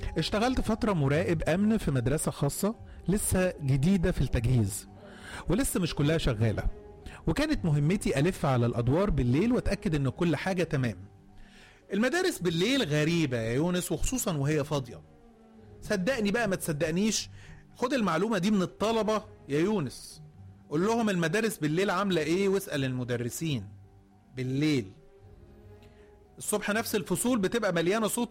اشتغلت فترة مراقب أمن في مدرسة خاصة لسه جديدة في التجهيز ولسه مش كلها شغالة وكانت مهمتي ألف على الأدوار بالليل وأتأكد إن كل حاجة تمام المدارس بالليل غريبة يا يونس وخصوصا وهي فاضية صدقني بقى ما تصدقنيش خد المعلومة دي من الطلبة يا يونس قول لهم المدارس بالليل عاملة ايه واسأل المدرسين بالليل الصبح نفس الفصول بتبقى مليانة صوت